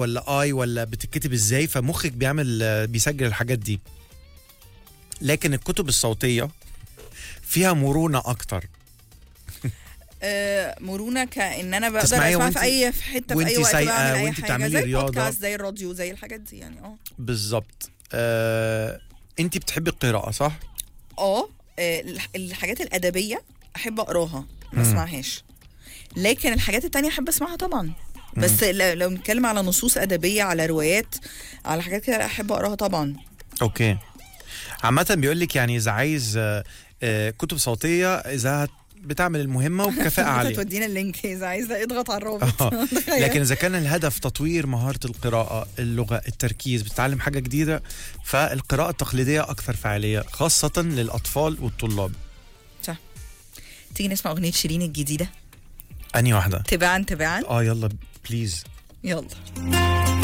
ولا اي ولا بتتكتب ازاي فمخك بيعمل آه، بيسجل الحاجات دي لكن الكتب الصوتيه فيها مرونه اكتر آه مرونه كان انا بقدر تسمعيها اسمعها وانت- في اي في حته في وانت اي وقت سايقة، بعمل اي وانت حاجه بتعملي زي رياضة. البودكاست زي الراديو زي الحاجات دي يعني اه بالظبط آه، انت بتحبي القراءه صح اه آه، الح- الحاجات الادبيه احب اقراها ما مم. اسمعهاش لكن الحاجات التانية احب اسمعها طبعا بس ل- لو نتكلم على نصوص ادبيه على روايات على حاجات كده لا، احب اقراها طبعا اوكي عامة بيقول لك يعني اذا عايز آه، آه، كتب صوتية اذا هت- بتعمل المهمة وبكفاءة انت عالية تودينا اللينك اذا عايزه اضغط على الرابط آه. تخيل. لكن اذا كان الهدف تطوير مهارة القراءة اللغة التركيز بتتعلم حاجة جديدة فالقراءة التقليدية اكثر فعالية خاصة للاطفال والطلاب تيجي نسمع اغنيه شيرين الجديده اني واحدة تباعا تباعا اه يلا بليز يلا